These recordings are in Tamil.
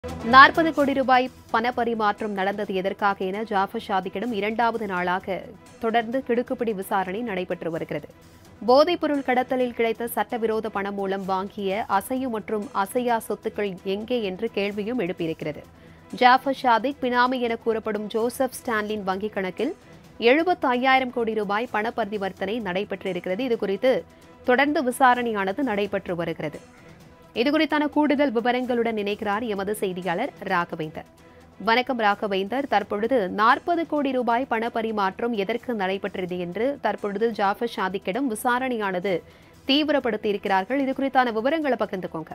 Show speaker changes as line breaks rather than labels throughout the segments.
நாற்பது கோடி ரூபாய் பணப்பரிமாற்றம் நடந்தது எதற்காக என ஜாஃபர் ஷாதிக்கிடம் இரண்டாவது நாளாக தொடர்ந்து கிடுக்குப்பிடி விசாரணை நடைபெற்று வருகிறது போதைப்பொருள் கடத்தலில் கிடைத்த சட்டவிரோத பணம் மூலம் வாங்கிய அசையு மற்றும் அசையா சொத்துக்கள் எங்கே என்று கேள்வியும் எழுப்பியிருக்கிறது ஜாஃபர் ஷாதிக் பினாமி என கூறப்படும் ஜோசப் ஸ்டான்லின் வங்கிக் கணக்கில் எழுபத்து ஐயாயிரம் கோடி ரூபாய் பண பரிவர்த்தனை நடைபெற்றிருக்கிறது இதுகுறித்து தொடர்ந்து விசாரணையானது நடைபெற்று வருகிறது இதுகுறித்தான கூடுதல் விவரங்களுடன் இணைக்கிறார் எமது செய்தியாளர் ராகவேந்தர் வணக்கம் ராகவேந்தர் தற்பொழுது நாற்பது கோடி ரூபாய் பண பரிமாற்றம் எதற்கு நடைபெற்றது என்று தற்பொழுது ஜாஃபர் ஷாதிக்கிடம் விசாரணையானது தீவிரப்படுத்தி இருக்கிறார்கள் இது குறித்தான விவரங்களை பகிர்ந்துக்கோங்க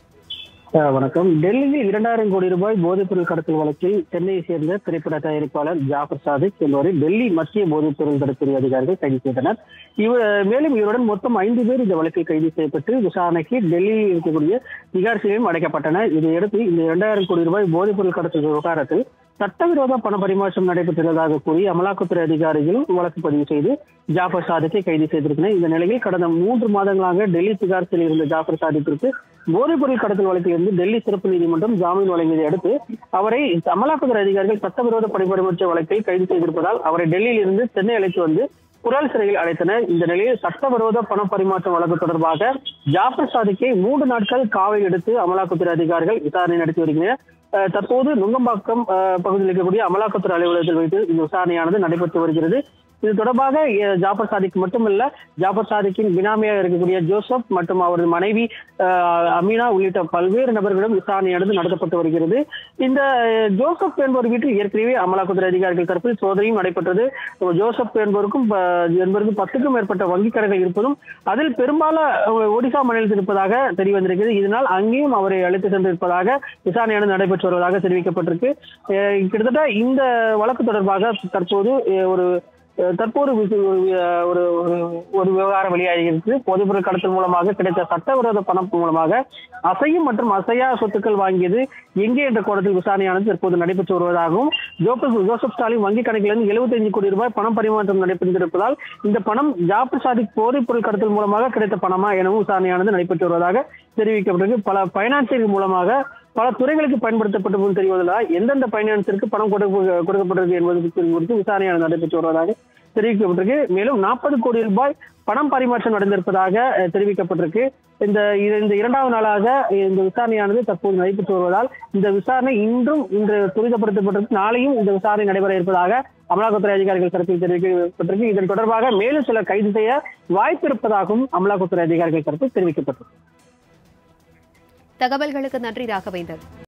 அஹ் வணக்கம் டெல்லியில் இரண்டாயிரம் கோடி ரூபாய் போதைப்பொருள் கடத்தல் வழக்கில் சென்னையை சேர்ந்த திரைப்பட தயாரிப்பாளர் ஜாஃபர் சாதிக் என்பவரை டெல்லி மத்திய போதைப்பொருள் தடுப்புத்துறை அதிகாரிகள் கைது செய்தனர் இவர் மேலும் இவருடன் மொத்தம் ஐந்து பேர் இந்த வழக்கில் கைது செய்யப்பட்டு விசாரணைக்கு டெல்லியில் இருக்கக்கூடிய திகார் சிலையும் அடைக்கப்பட்டனர் இதையடுத்து இந்த இரண்டாயிரம் கோடி ரூபாய் போதைப்பொருள் கடத்தல் விவகாரத்தில் சட்டவிரோத பண பரிமாற்றம் நடைபெற்றுள்ளதாக கூறி அமலாக்கத்துறை அதிகாரிகள் வழக்கு பதிவு செய்து ஜாஃபர் சாதிக்கை கைது செய்திருந்தனர் இந்த நிலையில் கடந்த மூன்று மாதங்களாக டெல்லி திகார் சிலையில் இருந்த ஜாஃபர் சாதிக்கிற்கு போதைப்பொருள் கடத்தல் வழக்கிலிருந்து டெல்லி சிறப்பு நீதிமன்றம் ஜாமீன் வழங்கியதை அடுத்து அவரை அமலாக்கத்துறை அதிகாரிகள் சட்டவிரோத பணிபரிமாற்ற வழக்கில் கைது செய்திருப்பதால் அவரை டெல்லியில் இருந்து சென்னை அழைத்து வந்து புழல் சிறையில் அடைத்தனர் இந்த நிலையில் சட்டவிரோத பண பரிமாற்ற வழக்கு தொடர்பாக ஜாஃபர் சாதிக்கை மூன்று நாட்கள் காவல் எடுத்து அமலாக்கத்துறை அதிகாரிகள் விசாரணை நடத்தி வருகின்றனர் அஹ் தற்போது நுங்கம்பாக்கம் அஹ், பகுதியில் இருக்கக்கூடிய அமலாக்கத்துறை அலுவலகத்தில் வைத்து இந்த விசாரணையானது நடைபெற்று வருகிறது இது தொடர்பாக அஹ், ஜாஃபர் சாதிக் மட்டுமல்ல ஜாஃபர் சாதிக்கின் பினாமியாக இருக்கக்கூடிய ஜோசப் மற்றும் அவரது மனைவி அஹ், அமீனா உள்ளிட்ட பல்வேறு நபர்களிடம் விசாரணையானது நடத்தப்பட்டு வருகிறது இந்த அஹ், ஜோசப் என்பவர் வீட்டில் ஏற்கனவே அமலாக்கத்துறை அதிகாரிகள் தரப்பில் சோதனையும் நடைபெற்றது ஜோசப் என்பவருக்கும் ப- என்பவருக்கும் பத்துக்கும் மேற்பட்ட வங்கிக் கணக்குகள் இருப்பதும் அதில் பெரும்பாலும் ஒடிசா மாநிலத்தில் இருப்பதாக தெரிய வந்திருக்கிறது இதனால் அங்கேயும் அவரை அழைத்து சென்றிருப்பதாக விசாரணையானது நடைபெற்று வருவதாக தெரிவிக்கப்பட்டிருக்கு அஹ் கிட்டத்தட்ட இந்த வழக்கு தொடர்பாக தற்போது அஹ், ஒரு அஹ், தற்போது வி- ஒரு அஹ், ஒரு ஒரு- ஒரு விவகாரம் வெளியாகியிருக்கு போதைப்பொருள் கடத்தல் மூலமாக கிடைத்த சட்டவிரோத பணம் மூலமாக அசையும் மற்றும் அசையா சொத்துக்கள் வாங்கியது எங்கே என்ற கோணத்தில் விசாரணையானது தற்போது நடைபெற்று வருவதாகவும் ஜோசப் ஜோசப் ஸ்டாலின் வங்கி கணக்கிலிருந்து 75 கோடி ரூபாய் பணம் பரிமாற்றம் நடைபெற்றிருப்பதால் இந்த பணம் ஜாபர் சாதிக் போதைப் பொருள் கடத்தல் மூலமாக கிடைத்த பணமா எனவும் விசாரணையானது நடைபெற்று வருவதாக தெரிவிக்கப்பட்டிருக்கு பல பைனான்சியர்கள் மூலமாக பல துறைகளுக்கு பயன்படுத்தப்பட்டது தெரிவதில்லை எந்தெந்த பைனான்சிற்கு பணம் கொடுக்க கொடுக்கப்பட்டிருக்கு என்பது குறித்து விசாரணையானது நடைபெற்று வருவதாக தெரிவிக்கப்பட்டிருக்கு மேலும் நாற்பது கோடி ரூபாய் பணம் பரிமாற்றம் நடந்திருப்பதாக அஹ், தெரிவிக்கப்பட்டிருக்கு இந்த இது- இந்த இரண்டாவது நாளாக இந்த விசாரணையானது தற்போது நடைபெற்று வருவதால் இந்த விசாரணை இன்றும் இன்று துரிதப்படுத்தப்பட்டிருக்கு நாளையும் இந்த விசாரணை நடைபெற இருப்பதாக அமலாக்கத்துறை அதிகாரிகள் தரப்பில் தெரிவிக்கப்பட்டிருக்கு இதன் தொடர்பாக மேலும் சிலர் கைது செய்ய வாய்ப்பு இருப்பதாகவும் அமலாக்கத்துறை அதிகாரிகள் தரப்பில் தெரிவிக்கப்பட்டிருக்கு
தகவல்களுக்கு நன்றி ராகவேந்தர்